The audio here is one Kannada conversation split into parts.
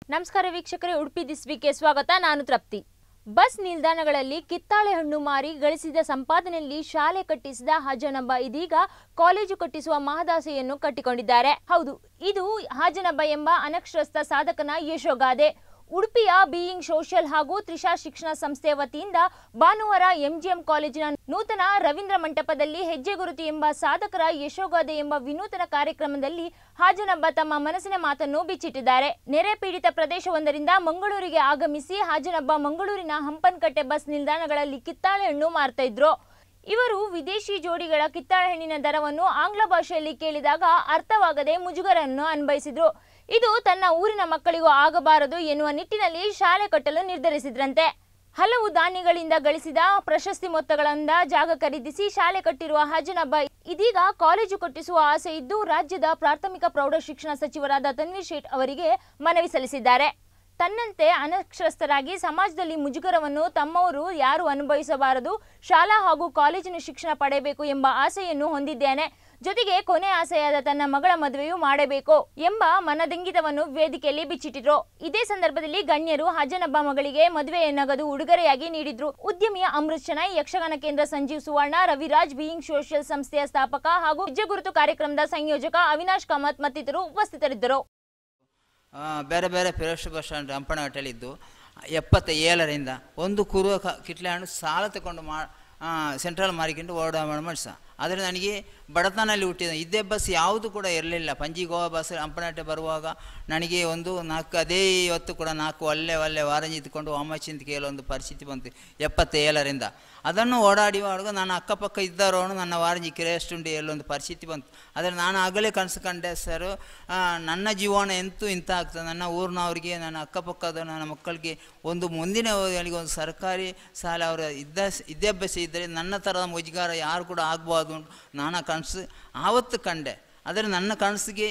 ನಮಸ್ಕಾರ ವೀಕ್ಷಕರೇ ಉಡುಪಿ ದಿಸ್ ವೀಕ್ಗೆ ಸ್ವಾಗತ ನಾನು ತೃಪ್ತಿ ಬಸ್ ನಿಲ್ದಾಣಗಳಲ್ಲಿ ಕಿತ್ತಾಳೆ ಹಣ್ಣು ಮಾರಿ ಗಳಿಸಿದ ಸಂಪಾದನೆಯಲ್ಲಿ ಶಾಲೆ ಕಟ್ಟಿಸಿದ ಹಾಜನಬ್ಬ ಇದೀಗ ಕಾಲೇಜು ಕಟ್ಟಿಸುವ ಮಹದಾಸೆಯನ್ನು ಕಟ್ಟಿಕೊಂಡಿದ್ದಾರೆ ಹೌದು ಇದು ಹಾಜನಬ್ಬ ಎಂಬ ಅನಕ್ಷರಸ್ಥ ಸಾಧಕನ ಯಶೋಗಾದೆ ಉಡುಪಿಯ ಬೀಯಿಂಗ್ ಸೋಷಿಯಲ್ ಹಾಗೂ ತ್ರಿಷಾ ಶಿಕ್ಷಣ ಸಂಸ್ಥೆಯ ವತಿಯಿಂದ ಭಾನುವಾರ ಎಂಜಿಎಂ ಕಾಲೇಜಿನ ನೂತನ ರವೀಂದ್ರ ಮಂಟಪದಲ್ಲಿ ಹೆಜ್ಜೆ ಗುರುತು ಎಂಬ ಸಾಧಕರ ಯಶೋಗಾದೆ ಎಂಬ ವಿನೂತನ ಕಾರ್ಯಕ್ರಮದಲ್ಲಿ ಹಾಜನಬ್ಬ ತಮ್ಮ ಮನಸ್ಸಿನ ಮಾತನ್ನು ಬಿಚ್ಚಿಟ್ಟಿದ್ದಾರೆ ನೆರೆ ಪೀಡಿತ ಪ್ರದೇಶವೊಂದರಿಂದ ಮಂಗಳೂರಿಗೆ ಆಗಮಿಸಿ ಹಾಜನಬ್ಬ ಮಂಗಳೂರಿನ ಹಂಪನಕಟ್ಟೆ ಬಸ್ ನಿಲ್ದಾಣಗಳಲ್ಲಿ ಕಿತ್ತಾಳೆ ಹಣ್ಣು ಮಾರ್ತಾ ಇದ್ರು ಇವರು ವಿದೇಶಿ ಜೋಡಿಗಳ ಕಿತ್ತಾಳೆ ಹಣ್ಣಿನ ದರವನ್ನು ಆಂಗ್ಲ ಭಾಷೆಯಲ್ಲಿ ಕೇಳಿದಾಗ ಅರ್ಥವಾಗದೆ ಮುಜುಗರನ್ನು ಅನ್ವಯಿಸಿದ್ರು ಇದು ತನ್ನ ಊರಿನ ಮಕ್ಕಳಿಗೂ ಆಗಬಾರದು ಎನ್ನುವ ನಿಟ್ಟಿನಲ್ಲಿ ಶಾಲೆ ಕಟ್ಟಲು ನಿರ್ಧರಿಸಿದ್ರಂತೆ ಹಲವು ದಾನಿಗಳಿಂದ ಗಳಿಸಿದ ಪ್ರಶಸ್ತಿ ಮೊತ್ತಗಳಿಂದ ಜಾಗ ಖರೀದಿಸಿ ಶಾಲೆ ಕಟ್ಟಿರುವ ಹಜನಬ್ಬ ಇದೀಗ ಕಾಲೇಜು ಕಟ್ಟಿಸುವ ಆಸೆ ಇದ್ದು ರಾಜ್ಯದ ಪ್ರಾಥಮಿಕ ಪ್ರೌಢಶಿಕ್ಷಣ ಸಚಿವರಾದ ತನ್ವೀರ್ ಶೇಟ್ ಅವರಿಗೆ ಮನವಿ ಸಲ್ಲಿಸಿದ್ದಾರೆ ತನ್ನಂತೆ ಅನಕ್ಷರಸ್ಥರಾಗಿ ಸಮಾಜದಲ್ಲಿ ಮುಜುಗರವನ್ನು ತಮ್ಮವರು ಯಾರು ಅನುಭವಿಸಬಾರದು ಶಾಲಾ ಹಾಗೂ ಕಾಲೇಜಿನ ಶಿಕ್ಷಣ ಪಡೆಯಬೇಕು ಎಂಬ ಆಸೆಯನ್ನು ಹೊಂದಿದ್ದೇನೆ ಜೊತೆಗೆ ಕೊನೆ ಆಸೆಯಾದ ತನ್ನ ಮಗಳ ಮದುವೆಯೂ ಮಾಡಬೇಕು ಎಂಬ ಮನದಂಗಿತವನ್ನು ವೇದಿಕೆಯಲ್ಲಿ ಬಿಚ್ಚಿಟ್ಟಿದ್ರು ಇದೇ ಸಂದರ್ಭದಲ್ಲಿ ಗಣ್ಯರು ಹಜನಬ್ಬ ಮಗಳಿಗೆ ಮದುವೆಯ ನಗದು ಉಡುಗೊರೆಯಾಗಿ ನೀಡಿದ್ರು ಉದ್ಯಮಿಯ ಅಮೃತ್ ಶೆಣೈ ಯಕ್ಷಗಾನ ಕೇಂದ್ರ ಸಂಜೀವ್ ಸುವರ್ಣ ರವಿರಾಜ್ ಬೀಯಿಂಗ್ ಸೋಷಿಯಲ್ ಸಂಸ್ಥೆಯ ಸ್ಥಾಪಕ ಹಾಗೂ ಹೆಜ್ಜೆ ಗುರುತು ಕಾರ್ಯಕ್ರಮದ ಸಂಯೋಜಕ ಅವಿನಾಶ್ ಕಾಮತ್ ಮತ್ತಿತರರು ಉಪಸ್ಥಿತರಿದ್ದರು ಆ, ಬೇರೆ ಬೇರೆ ಫಿರೋಜ್ ಬಸ್ ಸ್ಟ್ಯಾಂಡ್ ಹಂಪನಘಟ್ಟಲ್ಲಿದ್ದು ಎಪ್ಪತ್ತ ಏಳರಿಂದ ಒಂದು ಕುರುವ ಕ ಕಿಟ್ಲೆ ಹಣ್ಣು ಸಾಲ ತಗೊಂಡು ಮಾ ಸೆಂಟ್ರಲ್ ಮಾರಿಕೊಂಡು ಓಡಾ ಮಾಡಿಸ ಆದರೆ ನನಗೆ ಬಡತನಲ್ಲಿ ಹುಟ್ಟಿದ ಇದೇ ಬಸ್ ಯಾವುದು ಕೂಡ ಇರಲಿಲ್ಲ ಪಂಜಿ ಗೋವಾ ಬಸ್ ಹಂಪನಘಟ್ಟೆ ಬರುವಾಗ ನನಗೆ ಒಂದು ನಾಲ್ಕು ಅದೇ ಇವತ್ತು ಕೂಡ ನಾಲ್ಕು ಒಳ್ಳೆ ಒಳ್ಳೆ ವಾರಂಜಿ ಇದ್ದುಕೊಂಡು ಅಮ್ಮಚ್ಚಿಂತ ಕೇಳೋ ಪರಿಸ್ಥಿತಿ ಬಂತು ಎಪ್ಪತ್ತ ಏಳರಿಂದ ಅದನ್ನು ಓಡಾಡಿಯುವಾಗ ನಾನು ಅಕ್ಕಪಕ್ಕ ಇದ್ದವರವನು ನನ್ನ ವಾರಂಜಿ ಕಿರೇಷ್ಟುಂಡಿ ಎಲ್ಲೊಂದು ಪರಿಸ್ಥಿತಿ ಬಂತು ಆದರೆ ನಾನು ಆಗಲೇ ಕನಸು ಕಂಡೆ ಸರ್ ಆ, ನನ್ನ ಜೀವನ ಎಂತೂ ಇಂಥ ಆಗ್ತದೆ ನನ್ನ ಊರಿನವರಿಗೆ ನನ್ನ ಅಕ್ಕಪಕ್ಕದ ನನ್ನ ಮಕ್ಕಳಿಗೆ ಒಂದು ಮುಂದಿನ ಅವಧಿಯಲ್ಲಿ ಒಂದು ಸರ್ಕಾರಿ ಶಾಲೆ ಅವರ ಇದ್ದ ವಿದ್ಯಾಭ್ಯಾಸ ಇದ್ದರೆ ನನ್ನ ಥರದ ಮುಜುಗಾರ ಯಾರು ಕೂಡ ಆಗ್ಬೋದು ಅಂತ ನಾನು ಆ ಕನಸು ಆವತ್ತು ಕಂಡೆ ಆದರೆ ನನ್ನ ಕನಸಿಗೆ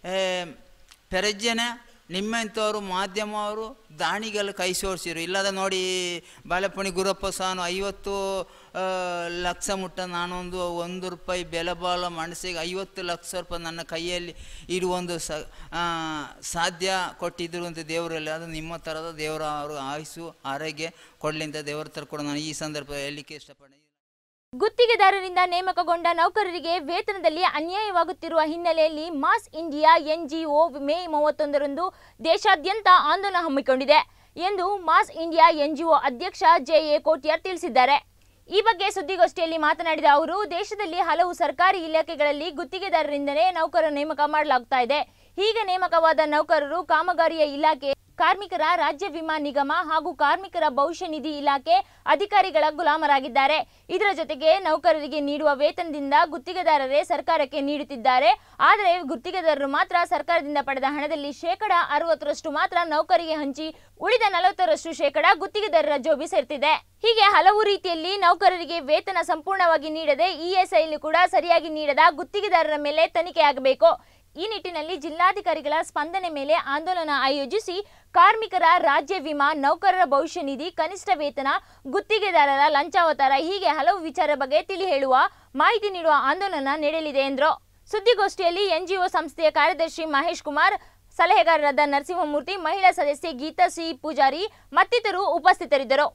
ಪೆರಜ್ಜನೆ ನಿಮ್ಮಂಥವರು ಮಾಧ್ಯಮವರು ದಾಣಿಗೆಲ್ಲ ಕೈ ಸೋರಿಸಿರು ಇಲ್ಲದ ನೋಡಿ ಬಾಳೆಪುಣಿ ಗುರಪ್ಪ ಸಾನು ಐವತ್ತು ಆ, ಲಕ್ಷ ಮುಟ್ಟ ನಾನೊಂದು ಒಂದು ರೂಪಾಯಿ ಬೆಲೆ ಬಾಳ ಮನಸ್ಸಿಗೆ ಐವತ್ತು ಲಕ್ಷ ರೂಪಾಯಿ ನನ್ನ ಕೈಯಲ್ಲಿ ಇರುವೊಂದು ಸ ಆ, ಸಾಧ್ಯ ಕೊಟ್ಟಿದ್ರು ಅಂತ ದೇವರಲ್ಲಿ ಅದು ನಿಮ್ಮ ಥರದ ದೇವರ ಅವರು ಆಯುಸ್ಸು ಆರೋಗ್ಯ ಕೊಡಲಿ ಅಂತ ದೇವರ ಥರ ಕೂಡ ನಾನು ಈ ಸಂದರ್ಭ ಹೇಳಲಿಕ್ಕೆ ಇಷ್ಟಪಡ್ತೀನಿ ಗುತ್ತಿಗೆದಾರರಿಂದ ನೇಮಕಗೊಂಡ ನೌಕರರಿಗೆ ವೇತನದಲ್ಲಿ ಅನ್ಯಾಯವಾಗುತ್ತಿರುವ ಹಿನ್ನೆಲೆಯಲ್ಲಿ ಮಾಸ್ ಇಂಡಿಯಾ ಎನ್ಜಿಒ ಮೇ ಮೂವತ್ತೊಂದರಂದು ದೇಶಾದ್ಯಂತ ಆಂದೋಲನ ಹಮ್ಮಿಕೊಂಡಿದೆ ಎಂದು ಮಾಸ್ ಇಂಡಿಯಾ ಎನ್ಜಿಒ ಅಧ್ಯಕ್ಷ ಜೆ ಎ ಕೋಟ್ಯಾರ್ ತಿಳಿಸಿದ್ದಾರೆ ಈ ಬಗ್ಗೆ ಸುದ್ದಿಗೋಷ್ಠಿಯಲ್ಲಿ ಮಾತನಾಡಿದ ಅವರು ದೇಶದಲ್ಲಿ ಹಲವು ಸರ್ಕಾರಿ ಇಲಾಖೆಗಳಲ್ಲಿ ಗುತ್ತಿಗೆದಾರರಿಂದಲೇ ನೌಕರ ನೇಮಕ ಮಾಡಲಾಗ್ತಾ ಇದೆ ಹೀಗೆ ನೇಮಕವಾದ ನೌಕರರು ಕಾಮಗಾರಿಯ ಇಲಾಖೆ ಕಾರ್ಮಿಕರ ರಾಜ್ಯ ವಿಮಾ ನಿಗಮ ಹಾಗೂ ಕಾರ್ಮಿಕರ ಭವಿಷ್ಯ ನಿಧಿ ಇಲಾಖೆ ಅಧಿಕಾರಿಗಳ ಗುಲಾಮರಾಗಿದ್ದಾರೆ ಇದರ ಜೊತೆಗೆ ನೌಕರರಿಗೆ ನೀಡುವ ವೇತನದಿಂದ ಗುತ್ತಿಗೆದಾರರೇ ಸರ್ಕಾರಕ್ಕೆ ನೀಡುತ್ತಿದ್ದಾರೆ ಆದರೆ ಗುತ್ತಿಗೆದಾರರು ಮಾತ್ರ ಸರ್ಕಾರದಿಂದ ಪಡೆದ ಹಣದಲ್ಲಿ ಶೇಕಡ ಅರವತ್ತರಷ್ಟು ಮಾತ್ರ ನೌಕರಿಗೆ ಹಂಚಿ ಉಳಿದ ನಲವತ್ತರಷ್ಟು ಶೇಕಡ ಗುತ್ತಿಗೆದಾರರ ಜೋಬಿ ಸೇರ್ತಿದೆ ಹೀಗೆ ಹಲವು ರೀತಿಯಲ್ಲಿ ನೌಕರರಿಗೆ ವೇತನ ಸಂಪೂರ್ಣವಾಗಿ ನೀಡದೆ ಇಎಸ್ಐಲಿ ಕೂಡ ಸರಿಯಾಗಿ ನೀಡದ ಗುತ್ತಿಗೆದಾರರ ಮೇಲೆ ತನಿಖೆ ಆಗಬೇಕು ಈ ನಿಟ್ಟಿನಲ್ಲಿ ಜಿಲ್ಲಾಧಿಕಾರಿಗಳ ಸ್ಪಂದನೆ ಮೇಲೆ ಆಂದೋಲನ ಆಯೋಜಿಸಿ ಕಾರ್ಮಿಕರ ರಾಜ್ಯ ವಿಮಾ ನೌಕರರ ಭವಿಷ್ಯ ನಿಧಿ ಕನಿಷ್ಠ ವೇತನ ಗುತ್ತಿಗೆದಾರರ ಲಂಚಾವತಾರ ಹೀಗೆ ಹಲವು ವಿಚಾರ ಬಗ್ಗೆ ತಿಳಿ ಹೇಳುವ ಮಾಹಿತಿ ನೀಡುವ ಆಂದೋಲನ ನಡೆಯಲಿದೆ ಎಂದರು ಸುದ್ದಿಗೋಷ್ಠಿಯಲ್ಲಿ ಎನ್ಜಿಒ ಸಂಸ್ಥೆಯ ಕಾರ್ಯದರ್ಶಿ ಮಹೇಶ್ ಕುಮಾರ್ ಸಲಹೆಗಾರರಾದ ನರಸಿಂಹಮೂರ್ತಿ ಮಹಿಳಾ ಸದಸ್ಯೆ ಗೀತಾ ಸಿ ಪೂಜಾರಿ ಮತ್ತಿತರರು ಉಪಸ್ಥಿತರಿದ್ದರು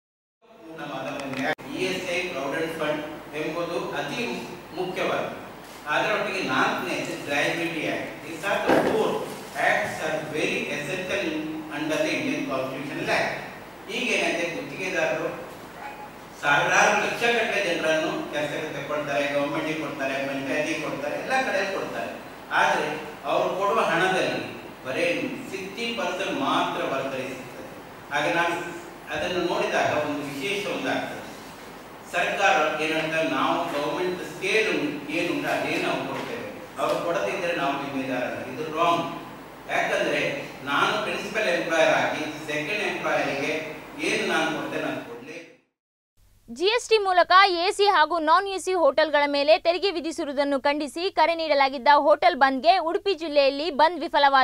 E S I provident fund ಎಂಬುದು ಅತಿ ಮುಖ್ಯವಾದ ಅದರೊಟ್ಟಿಗೆ ನಾಲ್ಕನೇ liability act this are the four acts are very essential under the Indian constitution act ಈಗೇನಂತೆ ಗುತ್ತಿಗೆದಾರರು ಸಾವಿರಾರು ಲಕ್ಷಗಟ್ಟಲೆ ಜನರನ್ನು ಕೆಲಸಕ್ಕೆ ತಗೊಳ್ತಾರೆ ಗೌರ್ಮೆಂಟಿಗೆ ಕೊಡ್ತಾರೆ ಪಂಚಾಯತಿಗೆ ಕೊಡ್ತಾರೆ ಎಲ್ಲ ಕಡೆ ಕೊಡ್ತಾರೆ ಆದರೆ ಅವರು ಕೊಡುವ ಹಣದಲ್ಲಿ ಬರೀ ಸಿಕ್ಸ್ಟಿ ಪರ್ಸೆಂಟ್ ಮಾತ್ರ ವರ್ಗರಿಸುತ್ತದೆ ಹಾಗೆ ನಾನು ಅದನ್ನು ನೋಡಿದಾಗ ಒಂದು ವಿಶೇಷ ಒಂದಾಗ್ತದೆ ಸರ್ಕಾರ ಏನಂತ ನಾವು ಗೌರ್ಮೆಂಟ್ ಸ್ಕೇಲ್ ಏನುಂಟು ಅದೇ ನಾವು ಕೊಡ್ತೇವೆ ಅವರು ಕೊಡದಿದ್ದರೆ ನಾವು ಜಿಮ್ಮೆದಾರಲ್ಲ ಇದು ರಾಂಗ್ ಯಾಕಂದ್ರೆ ನಾನು ಪ್ರಿನ್ಸಿಪಲ್ ಎಂಪ್ಲಾಯರ್ ಆಗಿ ಸೆಕೆಂಡ್ ಎಂಪ್ಲಾಯರಿಗೆ ಏನು ನಾನು ಕೊಡ್ತೇನೆ ನಾನು ಕೊಡಲೇ ಜಿಎಸ್ಟಿ ಮೂಲಕ ಎಸಿ ಹಾಗೂ ನಾನ್ ಎಸಿ ಹೋಟೆಲ್ಗಳ ಮೇಲೆ ತೆರಿಗೆ ವಿಧಿಸಿರುವುದನ್ನು ಖಂಡಿಸಿ ಕರೆ ನೀಡಲಾಗಿದ್ದ ಹೋಟೆಲ್ ಬಂದ್ಗೆ ಉಡುಪಿ ಜಿಲ್ಲೆಯಲ್ಲಿ ಬಂದ್ ವಿಫಲವಾದರೆ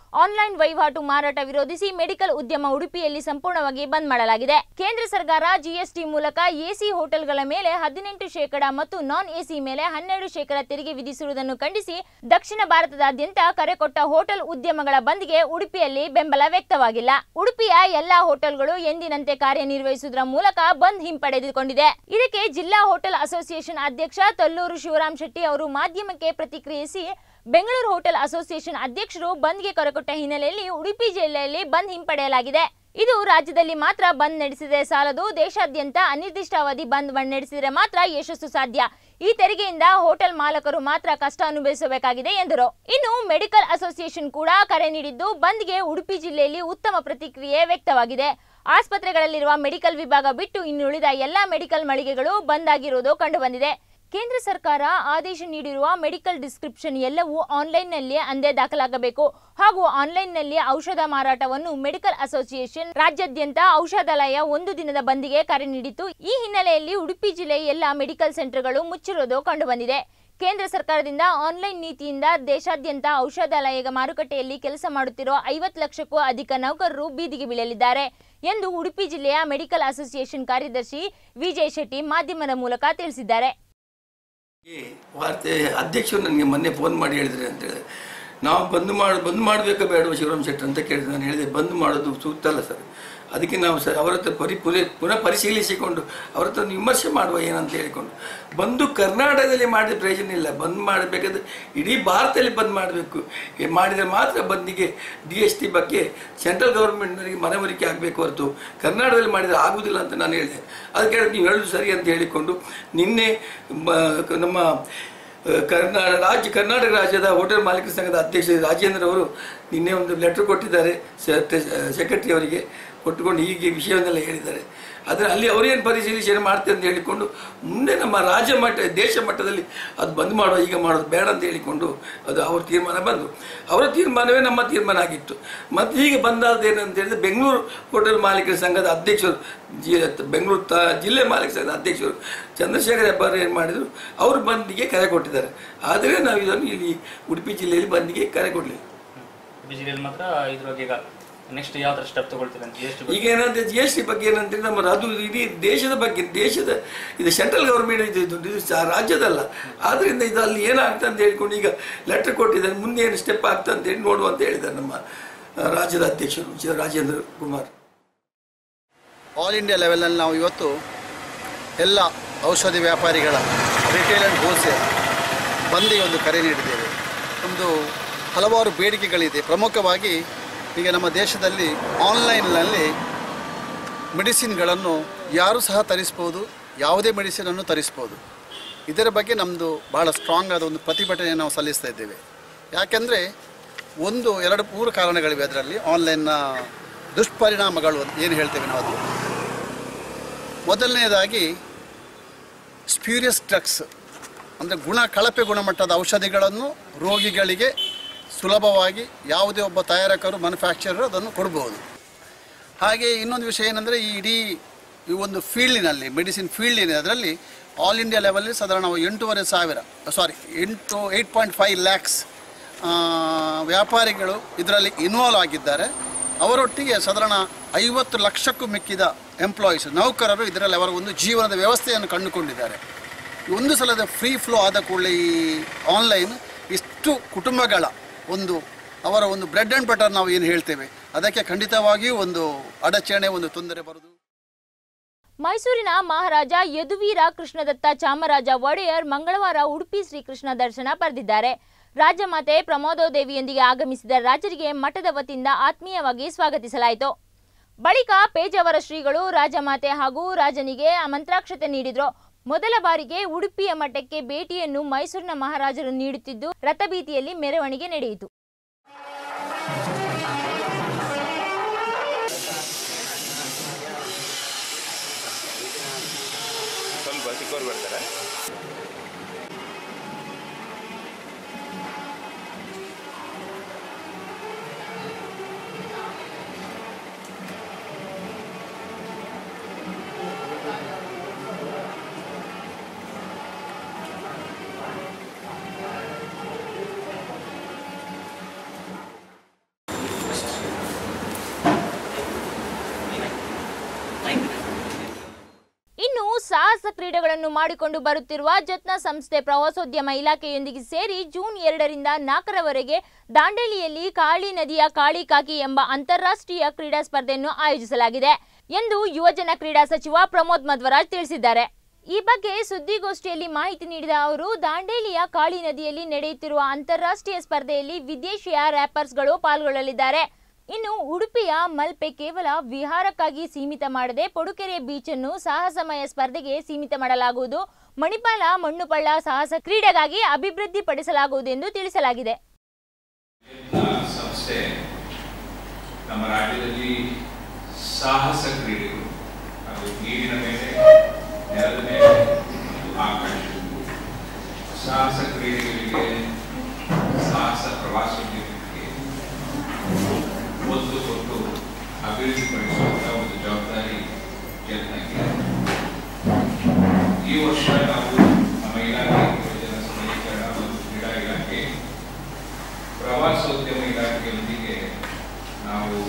ಆನ್ಲೈನ್ ವಹಿವಾಟು ಮಾರಾಟ ವಿರೋಧಿಸಿ ಮೆಡಿಕಲ್ ಉದ್ಯಮ ಉಡುಪಿಯಲ್ಲಿ ಸಂಪೂರ್ಣವಾಗಿ ಬಂದ್ ಮಾಡಲಾಗಿದೆ ಕೇಂದ್ರ ಸರ್ಕಾರ ಜಿಎಸ್ಟಿ ಮೂಲಕ ಎಸಿ ಹೋಟೆಲ್ಗಳ ಮೇಲೆ ಹದಿನೆಂಟು ಶೇಕಡ ಮತ್ತು ನಾನ್ ಎಸಿ ಮೇಲೆ ಹನ್ನೆರಡು ಶೇಕಡ ತೆರಿಗೆ ವಿಧಿಸಿರುವುದನ್ನು ಖಂಡಿಸಿ ದಕ್ಷಿಣ ಭಾರತದಾದ್ಯಂತ ಕರೆ ಕೊಟ್ಟ ಹೋಟೆಲ್ ಉದ್ಯಮಗಳ ಬಂದ್ಗೆ ಉಡುಪಿಯಲ್ಲಿ ಬೆಂಬಲ ವ್ಯಕ್ತವಾಗಿಲ್ಲ ಉಡುಪಿಯ ಎಲ್ಲಾ ಹೋಟೆಲ್ಗಳು ಎಂದಿನಂತೆ ಕಾರ್ಯನಿರ್ವಹಿಸುವುದರ ಮೂಲಕ ಬಂದ್ ಹಿಂಪಡೆದುಕೊಂಡಿದೆ ಇದಕ್ಕೆ ಜಿಲ್ಲಾ ಹೋಟೆಲ್ ಅಸೋಸಿಯೇಷನ್ ಅಧ್ಯಕ್ಷ ತಲ್ಲೂರು ಶಿವರಾಮ್ ಶೆಟ್ಟಿ ಅವರು ಮಾಧ್ಯಮಕ್ಕೆ ಪ್ರತಿಕ್ರಿಯಿಸಿ ಬೆಂಗಳೂರು ಹೋಟೆಲ್ ಅಸೋಸಿಯೇಷನ್ ಅಧ್ಯಕ್ಷರು ಬಂದ್ಗೆ ಕರೆಕೊಟ್ಟ ಹಿನ್ನೆಲೆಯಲ್ಲಿ ಉಡುಪಿ ಜಿಲ್ಲೆಯಲ್ಲಿ ಬಂದ್ ಹಿಂಪಡೆಯಲಾಗಿದೆ ಇದು ರಾಜ್ಯದಲ್ಲಿ ಮಾತ್ರ ಬಂದ್ ನಡೆಸಿದರೆ ಸಾಲದು ದೇಶಾದ್ಯಂತ ಅನಿರ್ದಿಷ್ಟಾವಧಿ ಬಂದ್ ನಡೆಸಿದರೆ ಮಾತ್ರ ಯಶಸ್ಸು ಸಾಧ್ಯ ಈ ತೆರಿಗೆಯಿಂದ ಹೋಟೆಲ್ ಮಾಲಕರು ಮಾತ್ರ ಕಷ್ಟ ಅನುಭವಿಸಬೇಕಾಗಿದೆ ಎಂದರು ಇನ್ನು ಮೆಡಿಕಲ್ ಅಸೋಸಿಯೇಷನ್ ಕೂಡ ಕರೆ ನೀಡಿದ್ದು ಬಂದ್ಗೆ ಉಡುಪಿ ಜಿಲ್ಲೆಯಲ್ಲಿ ಉತ್ತಮ ಪ್ರತಿಕ್ರಿಯೆ ವ್ಯಕ್ತವಾಗಿದೆ ಆಸ್ಪತ್ರೆಗಳಲ್ಲಿರುವ ಮೆಡಿಕಲ್ ವಿಭಾಗ ಬಿಟ್ಟು ಇನ್ನುಳಿದ ಎಲ್ಲಾ ಮೆಡಿಕಲ್ ಮಳಿಗೆಗಳು ಬಂದ್ ಆಗಿರುವುದು ಕಂಡುಬಂದಿದೆ ಕೇಂದ್ರ ಸರ್ಕಾರ ಆದೇಶ ನೀಡಿರುವ ಮೆಡಿಕಲ್ ಡಿಸ್ಕ್ರಿಪ್ಷನ್ ಎಲ್ಲವೂ ಆನ್ಲೈನ್ನಲ್ಲಿ ಅಂದೇ ದಾಖಲಾಗಬೇಕು ಹಾಗೂ ಆನ್ಲೈನ್ನಲ್ಲಿ ಔಷಧ ಮಾರಾಟವನ್ನು ಮೆಡಿಕಲ್ ಅಸೋಸಿಯೇಷನ್ ರಾಜ್ಯಾದ್ಯಂತ ಔಷಧಾಲಯ ಒಂದು ದಿನದ ಬಂದಿಗೆ ಕರೆ ನೀಡಿತ್ತು ಈ ಹಿನ್ನೆಲೆಯಲ್ಲಿ ಉಡುಪಿ ಜಿಲ್ಲೆಯ ಎಲ್ಲ ಮೆಡಿಕಲ್ ಸೆಂಟರ್ಗಳು ಮುಚ್ಚಿರುವುದು ಕಂಡುಬಂದಿದೆ ಕೇಂದ್ರ ಸರ್ಕಾರದಿಂದ ಆನ್ಲೈನ್ ನೀತಿಯಿಂದ ದೇಶಾದ್ಯಂತ ಔಷಧಾಲಯ ಮಾರುಕಟ್ಟೆಯಲ್ಲಿ ಕೆಲಸ ಮಾಡುತ್ತಿರುವ ಐವತ್ತು ಲಕ್ಷಕ್ಕೂ ಅಧಿಕ ನೌಕರರು ಬೀದಿಗೆ ಬೀಳಲಿದ್ದಾರೆ ಎಂದು ಉಡುಪಿ ಜಿಲ್ಲೆಯ ಮೆಡಿಕಲ್ ಅಸೋಸಿಯೇಷನ್ ಕಾರ್ಯದರ್ಶಿ ವಿಜಯ್ ಶೆಟ್ಟಿ ಮಾಧ್ಯಮದ ಮೂಲಕ ತಿಳಿಸಿದ್ದಾರೆ ಈ ವಾರ್ತೆ ಅಧ್ಯಕ್ಷರು ನನಗೆ ಮೊನ್ನೆ ಫೋನ್ ಮಾಡಿ ಹೇಳಿದ್ರೆ ಅಂತೇಳಿ ನಾವು ಬಂದ್ ಮಾಡಿ ಬಂದ್ ಮಾಡಬೇಕಾ ಬೇಡವಾ ಶಿವರಾಮ್ ಶೆಟ್ಟರ್ ಅಂತ ಕೇಳಿದೆ ನಾನು ಹೇಳಿದೆ ಬಂದ್ ಮಾಡೋದು ಸೂಕ್ತ ಅಲ್ಲ ಸರ್ ಅದಕ್ಕೆ ನಾವು ಸರ್ ಅವರ ಹತ್ರ ಪರಿ ಪುನಃ ಪುನಃ ಪರಿಶೀಲಿಸಿಕೊಂಡು ಅವ್ರ ಹತ್ರ ಒಂದು ವಿಮರ್ಶೆ ಮಾಡುವ ಏನಂತ ಹೇಳಿಕೊಂಡು ಬಂದು ಕರ್ನಾಟಕದಲ್ಲಿ ಮಾಡಿದ ಪ್ರಯೋಜನ ಇಲ್ಲ ಬಂದ್ ಮಾಡಬೇಕಾದ್ರೆ ಇಡೀ ಭಾರತದಲ್ಲಿ ಬಂದ್ ಮಾಡಬೇಕು ಮಾಡಿದರೆ ಮಾತ್ರ ಬಂದಿಗೆ ಡಿ ಎಸ್ ಟಿ ಬಗ್ಗೆ ಸೆಂಟ್ರಲ್ ಗೌರ್ಮೆಂಟ್ನವರಿಗೆ ಮನವರಿಕೆ ಆಗಬೇಕು ಹೊರತು ಕರ್ನಾಟಕದಲ್ಲಿ ಮಾಡಿದರೆ ಆಗುವುದಿಲ್ಲ ಅಂತ ನಾನು ಹೇಳಿದೆ ಅದಕ್ಕೆ ನೀವು ಹೇಳೋದು ಸರಿ ಅಂತ ಹೇಳಿಕೊಂಡು ನಿನ್ನೆ ಮ- ನಮ್ಮ ಕರ್ನಾಟಕ ರಾಜ್ಯ ಕರ್ನಾಟಕ ರಾಜ್ಯದ ಹೋಟೆಲ್ ಮಾಲೀಕರ ಸಂಘದ ಅಧ್ಯಕ್ಷ ರಾಜೇಂದ್ರ ಅವರು ನಿನ್ನೆ ಒಂದು ಲೆಟರ್ ಕೊಟ್ಟಿದ್ದಾರೆ ಸೆಕ್ರೆಟರಿ ಅವರಿಗೆ ಕೊಟ್ಟುಕೊಂಡು ಹೀಗೆ ವಿಷಯವನ್ನೆಲ್ಲ ಹೇಳಿದ್ದಾರೆ ಆದರೆ ಅಲ್ಲಿ ಅವರೇನು ಪರಿಶೀಲನೆ ಮಾಡ್ತಾರೆ ಅಂತ ಹೇಳಿಕೊಂಡು ಮುಂದೆ ನಮ್ಮ ರಾಜ್ಯ ಮಟ್ಟ ದೇಶ ಮಟ್ಟದಲ್ಲಿ ಅದು ಬಂದ್ ಮಾಡುವ ಈಗ ಮಾಡೋದು ಬೇಡ ಅಂತ ಹೇಳಿಕೊಂಡು ಅದು ಅವ್ರ ತೀರ್ಮಾನ ಬಂದು ಅವರ ತೀರ್ಮಾನವೇ ನಮ್ಮ ತೀರ್ಮಾನ ಆಗಿತ್ತು ಮತ್ತು ಈಗ ಬಂದಾದೇನಂತ ಹೇಳಿದ್ರೆ ಬೆಂಗಳೂರು ಹೋಟೆಲ್ ಮಾಲೀಕರ ಸಂಘದ ಅಧ್ಯಕ್ಷರು ಜಿ ಬೆಂಗಳೂರು ತ ಜಿಲ್ಲೆ ಮಾಲೀಕರ ಸಂಘದ ಅಧ್ಯಕ್ಷರು ಚಂದ್ರಶೇಖರ್ ಹೆಬ್ಬಾರ್ ಏನು ಮಾಡಿದರು ಅವರು ಬಂದಿಗೆ ಕರೆ ಕೊಟ್ಟಿದ್ದಾರೆ ಆದರೆ ನಾವು ಇದನ್ನು ಇಲ್ಲಿ ಉಡುಪಿ ಜಿಲ್ಲೆಯಲ್ಲಿ ಬಂದಿಗೆ ಕರೆ ಕೊಡಲಿಲ್ಲ ಬಿಜಿಲಿಯಲ್ಲಿ ಮಾತ್ರ ಇದ್ರ ಬಗ್ಗೆ ಈಗ ನೆಕ್ಸ್ಟ್ ಯಾವ ಥರ ಸ್ಟೆಪ್ ತಗೊಳ್ತೀರಿ ಅಂತ ಜಿ ಎಸ್ ಟಿ ಈಗ ಏನಂದ್ರೆ ಜಿ ಎಸ್ ಟಿ ಬಗ್ಗೆ ಏನಂದ್ರೆ ನಮ್ಮ ಅದು ಇಡೀ ದೇಶದ ಬಗ್ಗೆ ದೇಶದ ಇದು ಸೆಂಟ್ರಲ್ ಗೌರ್ಮೆಂಟ್ ಇದು ಇದು ಇದು ಸಾ- ರಾಜ್ಯದಲ್ಲ ಆದ್ರಿಂದ ಇದು ಅಲ್ಲಿ ಏನಾಗ್ತದೆ ಅಂತ ಹೇಳ್ಕೊಂಡು ಈಗ ಲೆಟರ್ ಕೊಟ್ಟಿದ್ದಾರೆ ಮುಂದೆ ಏನು ಸ್ಟೆಪ್ ಆಗ್ತದೆ ಅಂತ ಹೇಳಿ ನೋಡುವ ಅಂತ ಹೇಳಿದ್ದಾರೆ ನಮ್ಮ ಆ, ರಾಜ್ಯದ ಅಧ್ಯಕ್ಷರು G- Rajendra Kumar all India ಲೆವೆಲ್ನಲ್ಲಿ ನಾವು ಇವತ್ತು ಎಲ್ಲ ಔಷಧಿ ವ್ಯಾಪಾರಿಗಳ ರಿಟೇಲ್ ಆ್ಯಂಡ್ ಹೋಲ್ಸೇಲ್ ಬಂದಿಗೆ ಒಂದು ಕರೆ ನೀಡಿದ್ದೇವೆ ಒಂದು ಹಲವಾರು ಬೇಡಿಕೆಗಳಿದೆ ಪ್ರಮುಖವಾಗಿ ಈಗ ನಮ್ಮ ದೇಶದಲ್ಲಿ ಆನ್ಲೈನ್ನಲ್ಲಿ ಮೆಡಿಸಿನ್ಗಳನ್ನು ಯಾರು ಸಹ ತರಿಸ್ಬೋದು ಯಾವುದೇ ಮೆಡಿಸಿನನ್ನು ತರಿಸ್ಬೋದು ಇದರ ಬಗ್ಗೆ ನಮ್ಮದು ಬಹಳ ಸ್ಟ್ರಾಂಗ್ ಆದ ಒಂದು ಪ್ರತಿಭಟನೆ ನಾವು ಸಲ್ಲಿಸ್ತಾ ಇದ್ದೇವೆ ಯಾಕೆಂದರೆ ಒಂದು ಎರಡು ಮೂರು ಕಾರಣಗಳಿವೆ ಅದರಲ್ಲಿ ಆನ್ಲೈನ್ನ ದುಷ್ಪರಿಣಾಮಗಳು ಅಂತ ಏನು ಹೇಳ್ತೇವೆ ನಾವು ಅದು ಮೊದಲನೆಯದಾಗಿ ಸ್ಪ್ಯೂರಿಯಸ್ ಡ್ರಗ್ಸ್ ಅಂದರೆ ಗುಣ ಕಳಪೆ ಗುಣಮಟ್ಟದ ಔಷಧಿಗಳನ್ನು ರೋಗಿಗಳಿಗೆ ಸುಲಭವಾಗಿ ಯಾವುದೇ ಒಬ್ಬ ತಯಾರಕರು ಮ್ಯಾನುಫ್ಯಾಕ್ಚರರ್ ಅದನ್ನು ಕೊಡ್ಬೋದು ಹಾಗೆ ಇನ್ನೊಂದು ವಿಷಯ ಏನಂದರೆ ಈ ಇಡೀ ಈ ಒಂದು ಫೀಲ್ಡಿನಲ್ಲಿ ಮೆಡಿಸಿನ್ ಫೀಲ್ಡ್ ಏನಿದೆ ಅದರಲ್ಲಿ ಆಲ್ ಇಂಡಿಯಾ ಲೆವೆಲ್ಲಿ ಸಾಧಾರಣ ಎಂಟೂವರೆ ಸಾವಿರ ಸಾರಿ ಎಂಟು ಏಯ್ಟ್ ಪಾಯಿಂಟ್ ಫೈವ್ ಲ್ಯಾಕ್ಸ್ ವ್ಯಾಪಾರಿಗಳು ಇದರಲ್ಲಿ ಇನ್ವಾಲ್ವ್ ಆಗಿದ್ದಾರೆ ಅವರೊಟ್ಟಿಗೆ ಸಾಧಾರಣ ಐವತ್ತು ಲಕ್ಷಕ್ಕೂ ಮಿಕ್ಕಿದ ಎಂಪ್ಲಾಯೀಸ್ ನೌಕರರು ಇದರಲ್ಲಿ ಅವರ ಒಂದು ಜೀವನದ ವ್ಯವಸ್ಥೆಯನ್ನು ಕಂಡುಕೊಂಡಿದ್ದಾರೆ ಒಂದು ಸಲದ ಫ್ರೀ ಫ್ಲೋ ಆದ ಕೂಡಲೇ ಈ ಆನ್ಲೈನ್ ಇಷ್ಟು ಕುಟುಂಬಗಳ ಒಂದು ಅವರ ಒಂದು ಬ್ರೆಡ್ ಆ್ಯಂಡ್ ಬಟರ್ ನಾವು ಏನು ಹೇಳ್ತೇವೆ ಅದಕ್ಕೆ ಖಂಡಿತವಾಗಿಯೂ ಒಂದು ಅಡಚಣೆ ಒಂದು ತೊಂದರೆ ಬರುವುದು ಮೈಸೂರಿನ ಮಹಾರಾಜ ಯದುವೀರ ಕೃಷ್ಣದತ್ತ ಚಾಮರಾಜ ಒಡೆಯರ್ ಮಂಗಳವಾರ ಉಡುಪಿ ಶ್ರೀಕೃಷ್ಣ ದರ್ಶನ ಪಡೆದಿದ್ದಾರೆ ರಾಜಮಾತೆ ಪ್ರಮೋದೋದೇವಿಯೊಂದಿಗೆ ಆಗಮಿಸಿದ ರಾಜರಿಗೆ ಮಠದ ವತಿಯಿಂದ ಆತ್ಮೀಯವಾಗಿ ಸ್ವಾಗತಿಸಲಾಯಿತು ಬಳಿಕ ಪೇಜಾವರ ಶ್ರೀಗಳು ರಾಜಮಾತೆ ಹಾಗೂ ರಾಜನಿಗೆ ಮಂತ್ರಾಕ್ಷತೆ ನೀಡಿದ್ರು ಮೊದಲ ಬಾರಿಗೆ ಉಡುಪಿಯ ಮಠಕ್ಕೆ ಭೇಟಿಯನ್ನು ಮೈಸೂರಿನ ಮಹಾರಾಜರು ನೀಡುತ್ತಿದ್ದು ರಥಬೀದಿಯಲ್ಲಿ ಮೆರವಣಿಗೆ ನಡೆಯಿತು ಸಾಹಸ ಕ್ರೀಡೆಗಳನ್ನು ಮಾಡಿಕೊಂಡು ಬರುತ್ತಿರುವ ಜತ್ನ ಸಂಸ್ಥೆ ಪ್ರವಾಸೋದ್ಯಮ ಇಲಾಖೆಯೊಂದಿಗೆ ಸೇರಿ ಜೂನ್ ಎರಡರಿಂದ ನಾಲ್ಕರವರೆಗೆ ದಾಂಡೇಲಿಯಲ್ಲಿ ಕಾಳಿ ನದಿಯ ಕಾಳಿ ಕಾಕಿ ಎಂಬ ಅಂತಾರಾಷ್ಟ್ರೀಯ ಕ್ರೀಡಾ ಸ್ಪರ್ಧೆಯನ್ನು ಆಯೋಜಿಸಲಾಗಿದೆ ಎಂದು ಯುವಜನ ಕ್ರೀಡಾ ಸಚಿವ ಪ್ರಮೋದ್ ಮಧ್ವರಾಜ್ ತಿಳಿಸಿದ್ದಾರೆ ಈ ಬಗ್ಗೆ ಸುದ್ದಿಗೋಷ್ಠಿಯಲ್ಲಿ ಮಾಹಿತಿ ನೀಡಿದ ಅವರು ದಾಂಡೇಲಿಯ ಕಾಳಿ ನದಿಯಲ್ಲಿ ನಡೆಯುತ್ತಿರುವ ಅಂತಾರಾಷ್ಟ್ರೀಯ ಸ್ಪರ್ಧೆಯಲ್ಲಿ ವಿದೇಶಿಯ ರ್ಯಾಪರ್ಸ್ಗಳು ಪಾಲ್ಗೊಳ್ಳಲಿದ್ದಾರೆ ಇನ್ನು ಉಡುಪಿಯ ಮಲ್ಪೆ ಕೇವಲ ವಿಹಾರಕ್ಕಾಗಿ ಸೀಮಿತ ಮಾಡದೆ ಪಡುಕೆರೆ ಬೀಚ್ ಅನ್ನು ಸಾಹಸಮಯ ಸ್ಪರ್ಧೆಗೆ ಸೀಮಿತ ಮಾಡಲಾಗುವುದು ಮಣಿಪಾಲ ಮಣ್ಣುಪಳ್ಳ ಸಾಹಸ ಕ್ರೀಡೆಗಾಗಿ ಅಭಿವೃದ್ಧಿಪಡಿಸಲಾಗುವುದು ಎಂದು ತಿಳಿಸಲಾಗಿದೆ ಸಂಸ್ಥೆ ನಮ್ಮ ರಾಜ್ಯದಲ್ಲಿ ಸಾಹಸ ಕ್ರೀಡೆಗಳು ಅದು ನೀರಿನ ಮೇಲೆ ನೆಲದ ಮೇಲೆ ಮತ್ತು ಆಕಾಶದಲ್ಲಿ ಸಾಹಸ ಕ್ರೀಡೆಗಳಿಗೆ ಸಾಹಸ ಪ್ರವಾಸೋದ್ಯಮಕ್ಕೆ ಒತ್ತು ಕೊಟ್ಟು ಅಭಿವೃದ್ಧಿಪಡಿಸುವಂಥ ಒಂದು ಜವಾಬ್ದಾರಿ ಯತ್ನಕ್ಕೆ ಈ ವರ್ಷ ನಾವು ನಮ್ಮ ಇಲಾಖೆ ಯುವಜನ ಸಬಲೀಕರಣ ಮತ್ತು ಕ್ರೀಡಾ ಇಲಾಖೆ ಪ್ರವಾಸೋದ್ಯಮ ಇಲಾಖೆಯೊಂದಿಗೆ ನಾವು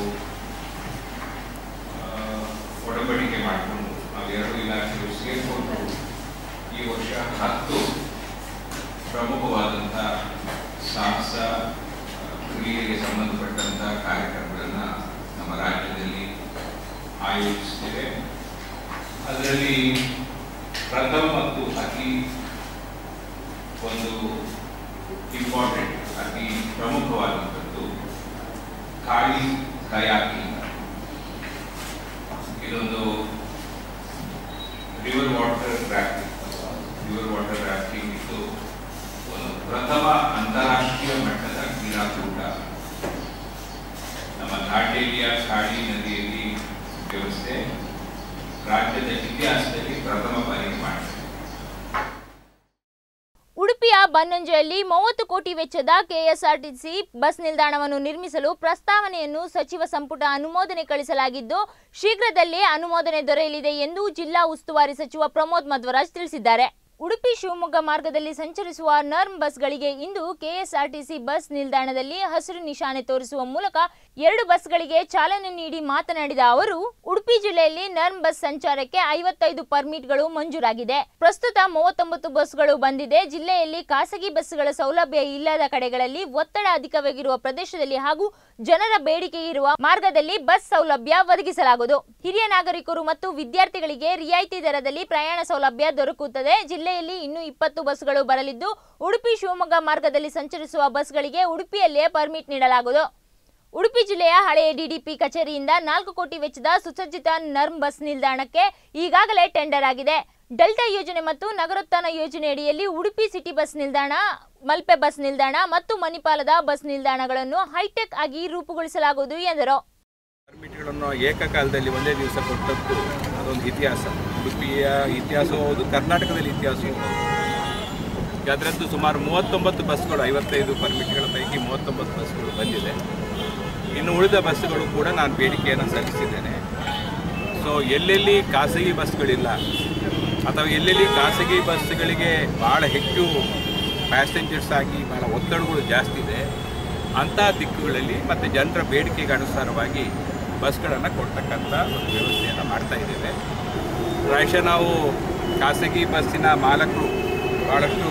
ಆ, ಒಡಂಬಡಿಕೆ ಮಾಡಿಕೊಂಡು ನಾವು ಎರಡು ಇಲಾಖೆಗಳು ಸೇರಿಕೊಂಡು ಈ ವರ್ಷ ಹತ್ತು ಪ್ರಮುಖವಾದಂಥ ಸಾಹಸ ಆ, ಕ್ರೀಡೆಗೆ ಸಂಬಂಧಪಟ್ಟಂಥ ಕಾರ್ಯಕ್ರಮಗಳನ್ನು ನಮ್ಮ ರಾಜ್ಯದಲ್ಲಿ ಆಯೋಜಿಸ್ತೇವೆ ಅದರಲ್ಲಿ ಪ್ರಥಮ ಮತ್ತು ಅತಿ ಒಂದು ಇಂಪಾರ್ಟೆಂಟ್ ಅತಿ ಪ್ರಮುಖವಾದಂಥದ್ದು ಕಾಳಿ ಕಯಾಕಿಂಗ್ ಇದೊಂದು river water rafting river water rafting ಇದು ಒಂದು ಪ್ರಥಮ ಅಂತಾರಾಷ್ಟ್ರೀಯ ಮಟ್ಟದ ಕ್ರೀಡಾಕೂಟ ನಮ್ಮ ದಾಂಡೇಲಿಯ ಕಾಳಿ ನದಿಯಲ್ಲಿ ವ್ಯವಸ್ಥೆ ರಾಜ್ಯದ ಇತಿಹಾಸದಲ್ಲಿ ಪ್ರಥಮ ಬಾರಿಗೆ ಮಾಡಿದೆ ಉಡುಪಿಯ ಬನ್ನಂಜೆಯಲ್ಲಿ ಮೂವತ್ತು ಕೋಟಿ ವೆಚ್ಚದ ಕೆಎಸ್ಆರ್ಟಿಸಿ ಬಸ್ ನಿಲ್ದಾಣವನ್ನು ನಿರ್ಮಿಸಲು ಪ್ರಸ್ತಾವನೆಯನ್ನು ಸಚಿವ ಸಂಪುಟ ಅನುಮೋದನೆ ಕಳಿಸಲಾಗಿದ್ದು ಶೀಘ್ರದಲ್ಲೇ ಅನುಮೋದನೆ ದೊರೆಯಲಿದೆ ಎಂದು ಜಿಲ್ಲಾ ಉಸ್ತುವಾರಿ ಸಚಿವ ಪ್ರಮೋದ್ ಮಧ್ವರಾಜ್ ತಿಳಿಸಿದ್ದಾರೆ ಉಡುಪಿ ಶಿವಮೊಗ್ಗ ಮಾರ್ಗದಲ್ಲಿ ಸಂಚರಿಸುವ ನರ್ಮ್ ಬಸ್ಗಳಿಗೆ ಇಂದು ಕೆಎಸ್ಆರ್ಟಿಸಿ ಬಸ್ ನಿಲ್ದಾಣದಲ್ಲಿ ಹಸಿರು ನಿಶಾನೆ ತೋರಿಸುವ ಮೂಲಕ ಎರಡು ಬಸ್ಗಳಿಗೆ ಚಾಲನೆ ನೀಡಿ ಮಾತನಾಡಿದ ಅವರು ಉಡುಪಿ ಜಿಲ್ಲೆಯಲ್ಲಿ ನರ್ಮ್ ಬಸ್ ಸಂಚಾರಕ್ಕೆ ಐವತ್ತೈದು ಪರ್ಮಿಟ್ಗಳು ಮಂಜೂರಾಗಿದೆ ಪ್ರಸ್ತುತ ಮೂವತ್ತೊಂಬತ್ತು ಬಸ್ಗಳು ಬಂದಿದೆ ಜಿಲ್ಲೆಯಲ್ಲಿ ಖಾಸಗಿ ಬಸ್ಗಳ ಸೌಲಭ್ಯ ಇಲ್ಲದ ಕಡೆಗಳಲ್ಲಿ ಒತ್ತಡ ಅಧಿಕವಾಗಿರುವ ಪ್ರದೇಶದಲ್ಲಿ ಹಾಗೂ ಜನರ ಬೇಡಿಕೆ ಇರುವ ಮಾರ್ಗದಲ್ಲಿ ಬಸ್ ಸೌಲಭ್ಯ ಒದಗಿಸಲಾಗುವುದು ಹಿರಿಯ ನಾಗರಿಕರು ಮತ್ತು ವಿದ್ಯಾರ್ಥಿಗಳಿಗೆ ರಿಯಾಯಿತಿ ದರದಲ್ಲಿ ಪ್ರಯಾಣ ಸೌಲಭ್ಯ ದೊರಕುತ್ತದೆ ಜಿಲ್ಲೆಯಲ್ಲಿ ಇನ್ನೂ ಇಪ್ಪತ್ತು ಬಸ್ಗಳು ಬರಲಿದ್ದು ಉಡುಪಿ ಶಿವಮೊಗ್ಗ ಮಾರ್ಗದಲ್ಲಿ ಸಂಚರಿಸುವ ಬಸ್ಗಳಿಗೆ ಉಡುಪಿಯಲ್ಲೇ ಪರ್ಮಿಟ್ ನೀಡಲಾಗುವುದು ಉಡುಪಿ ಜಿಲ್ಲೆಯ ಹಳೆಯ ಡಿಡಿಪಿ ಕಚೇರಿಯಿಂದ ನಾಲ್ಕು ಕೋಟಿ ವೆಚ್ಚದ ಸುಸಜ್ಜಿತ ನರ್ಮ್ ಬಸ್ ನಿಲ್ದಾಣಕ್ಕೆ ಈಗಾಗಲೇ ಟೆಂಡರ್ ಆಗಿದೆ ಡೆಲ್ಟಾ ಯೋಜನೆ ಮತ್ತು ನಗರೋತ್ಥಾನ ಯೋಜನೆ ಅಡಿಯಲ್ಲಿ ಉಡುಪಿ ಸಿಟಿ ಬಸ್ ನಿಲ್ದಾಣ ಮಲ್ಪೆ ಬಸ್ ನಿಲ್ದಾಣ ಮತ್ತು ಮಣಿಪಾಲದ ಬಸ್ ನಿಲ್ದಾಣಗಳನ್ನು ಹೈಟೆಕ್ ಆಗಿ ರೂಪುಗೊಳಿಸಲಾಗುವುದು ಎಂದರು ಪರ್ಮಿಟ್ಗಳನ್ನು ಏಕಕಾಲದಲ್ಲಿ ಒಂದೇ ದಿವಸ ಕೊಟ್ಟದ್ದು ಅದೊಂದು ಇತಿಹಾಸ ಉಡುಪಿಯ ಇತಿಹಾಸವೂ ಹೌದು ಕರ್ನಾಟಕದಲ್ಲಿ ಇತಿಹಾಸವೂ ಹೌದು ಈಗ ಅದರದ್ದು ಸುಮಾರು ಮೂವತ್ತೊಂಬತ್ತು ಬಸ್ಗಳು ಐವತ್ತೈದು ಪರ್ಮಿಟ್ಗಳ ಪೈಕಿ ಮೂವತ್ತೊಂಬತ್ತು ಬಸ್ಗಳು ಬಂದಿದೆ ಇನ್ನು ಉಳಿದ ಬಸ್ಸುಗಳು ಕೂಡ ನಾನು ಬೇಡಿಕೆಯನ್ನು ಸಲ್ಲಿಸಿದ್ದೇನೆ ಸೊ ಎಲ್ಲೆಲ್ಲಿ ಖಾಸಗಿ ಬಸ್ಗಳಿಲ್ಲ ಅಥವಾ ಎಲ್ಲೆಲ್ಲಿ ಖಾಸಗಿ ಬಸ್ಗಳಿಗೆ ಭಾಳ ಹೆಚ್ಚು ಪ್ಯಾಸೆಂಜರ್ಸ್ ಆಗಿ ಭಾಳ ಒತ್ತಡಗಳು ಜಾಸ್ತಿ ಇದೆ ಅಂಥ ದಿಕ್ಕುಗಳಲ್ಲಿ ಮತ್ತು ಜನರ ಬೇಡಿಕೆಗೆ ಅನುಸಾರವಾಗಿ ಬಸ್ಗಳನ್ನು ಕೊಡ್ತಕ್ಕಂಥ ಒಂದು ವ್ಯವಸ್ಥೆಯನ್ನು ಮಾಡ್ತಾ ಇದ್ದೇವೆ ಪ್ರಾಯಶಃ ನಾವು ಖಾಸಗಿ ಬಸ್ಸಿನ ಮಾಲಕರು ಭಾಳಷ್ಟು